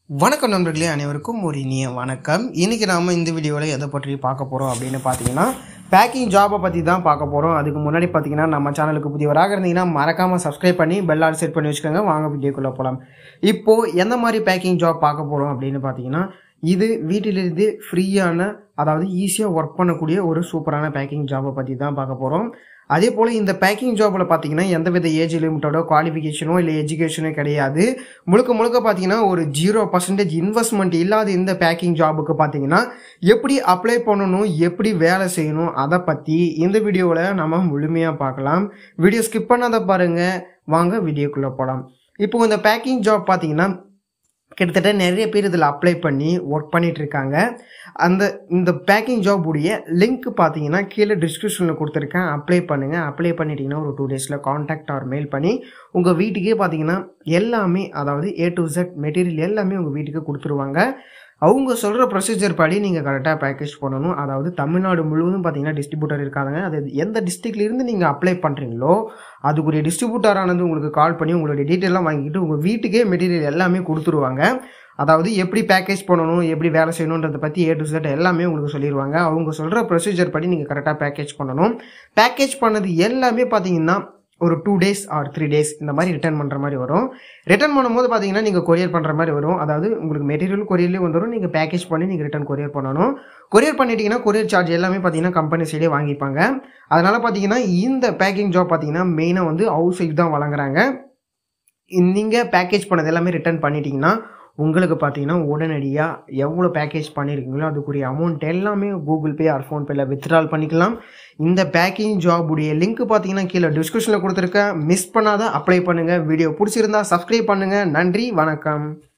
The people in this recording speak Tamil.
வணக்கம் நண்பர்களே அனைவருக்கும் ஒரு இனிய வணக்கம் இன்றைக்கி நாம் இந்த வீடியோவில் எதை பற்றி பார்க்க போகிறோம் அப்படின்னு பார்த்தீங்கன்னா பேக்கிங் ஜாபை பற்றி தான் பார்க்க போகிறோம் அதுக்கு முன்னாடி பார்த்தீங்கன்னா நம்ம சேனலுக்கு புதியவராக இருந்தீங்கன்னா மறக்காமல் சப்ஸ்கிரைப் பண்ணி பெல் ஆல் செட் பண்ணி வச்சுக்கோங்க வாங்க வீடியோக்குள்ளே போகலாம் இப்போது எந்த மாதிரி பேக்கிங் ஜாப் பார்க்க போகிறோம் அப்படின்னு பார்த்தீங்கன்னா இது வீட்டிலிருந்து ஃப்ரீயான அதாவது ஈஸியாக ஒர்க் பண்ணக்கூடிய ஒரு சூப்பரான பேக்கிங் ஜாபை பற்றி தான் பார்க்க போகிறோம் அதே போல் இந்த பேக்கிங் ஜாபில் பார்த்தீங்கன்னா எந்தவித ஏஜ் லிமிட்டோட குவாலிஃபிகேஷனோ இல்லை எஜுகேஷனோ கிடையாது முழுக்க முழுக்க பார்த்தீங்கன்னா ஒரு ஜீரோ பர்சன்டேஜ் இன்வெஸ்ட்மெண்ட் இல்லாத இந்த பேக்கிங் ஜாபுக்கு பார்த்தீங்கன்னா எப்படி அப்ளை பண்ணணும் எப்படி வேலை செய்யணும் அதை பற்றி இந்த வீடியோவில் நம்ம முழுமையாக பார்க்கலாம் வீடியோ ஸ்கிப் பண்ணாத பாருங்கள் வாங்க வீடியோக்குள்ளே போகலாம் இப்போ இந்த பேக்கிங் ஜாப் பார்த்தீங்கன்னா கிட்டத்தட்ட நிறைய பேர் இதில் அப்ளை பண்ணி ஒர்க் பண்ணிட்டு இருக்காங்க அந்த இந்த பேக்கிங் ஜாப் உடைய லிங்க் பார்த்தீங்கன்னா கீழே டிஸ்கிரிப்ஷனில் கொடுத்துருக்கேன் அப்ளை பண்ணுங்கள் அப்ளை பண்ணிட்டீங்கன்னா ஒரு டூ டேஸில் காண்டாக்ட் ஆர் மெயில் பண்ணி உங்கள் வீட்டுக்கே பார்த்தீங்கன்னா எல்லாமே அதாவது ஏ டு Z மெட்டீரியல் எல்லாமே உங்கள் வீட்டுக்கு கொடுத்துருவாங்க அவங்க சொல்கிற ப்ரொசீஜர் படி நீங்கள் கரெக்டாக பேக்கேஜ் பண்ணணும் அதாவது தமிழ்நாடு முழுவதும் பார்த்தீங்கன்னா டிஸ்ட்ரிபியூட்டர் இருக்காங்க அது எந்த டிஸ்ட்ரிக்ட்லேருந்து நீங்கள் அப்ளை பண்ணுறீங்களோ அதுக்குரிய டிஸ்ட்ரிபியூட்டரானது உங்களுக்கு கால் பண்ணி உங்களுடைய டீட்டெயிலாம் வாங்கிட்டு உங்கள் வீட்டுக்கே மெட்டீரியல் எல்லாமே கொடுத்துருவாங்க அதாவது எப்படி பேக்கேஜ் பண்ணணும் எப்படி வேலை செய்யணுன்றதை பற்றி ஏ டு Z எல்லாமே உங்களுக்கு சொல்லிடுவாங்க அவங்க சொல்கிற ப்ரொசீஜர் படி நீங்கள் கரெக்டாக பேக்கேஜ் பண்ணணும் பேக்கேஜ் பண்ணது எல்லாமே பார்த்தீங்கன்னா ஒரு two days or three days இந்த மாதிரி ரிட்டர்ன் பண்ணுற மாதிரி வரும் ரிட்டர்ன் பண்ணும்போது பார்த்தீங்கன்னா நீங்கள் கொரியர் பண்ணுற மாதிரி வரும் அதாவது உங்களுக்கு மெட்டீரியல் கொரியர்லேயும் வந்துடும் நீங்கள் பேக்கேஜ் பண்ணி நீங்கள் ரிட்டர்ன் கொரியர் பண்ணணும் கொரியர் பண்ணிட்டீங்கன்னா கொரியர் சார்ஜ் எல்லாமே பார்த்தீங்கன்னா கம்பெனி சைடே வாங்கிப்பாங்க அதனால் பார்த்தீங்கன்னா இந்த பேக்கிங் ஜாப் பார்த்தீங்கன்னா மெயினாக வந்து ஹவுஸ் ஒய்ஃப் தான் வழங்குறாங்க நீங்கள் பேக்கேஜ் பண்ணது எல்லாமே ரிட்டர்ன் பண்ணிட்டீங்கன்னா உங்களுக்கு பார்த்தீங்கன்னா உடனடியாக எவ்வளோ பேக்கேஜ் பண்ணியிருக்கீங்களோ அதுக்குரிய அமௌண்ட் எல்லாமே கூகுள் பே ஆர் ஃபோன்பேல வித்ட்ரால் பண்ணிக்கலாம் இந்த பேக்கிங் ஜாப் உடைய லிங்க் பார்த்தீங்கன்னா கீழே டிஸ்கிரிப்ஷனில் கொடுத்துருக்கேன் மிஸ் பண்ணாத அப்ளை பண்ணுங்கள் வீடியோ பிடிச்சிருந்தா சப்ஸ்கிரைப் பண்ணுங்கள் நன்றி வணக்கம்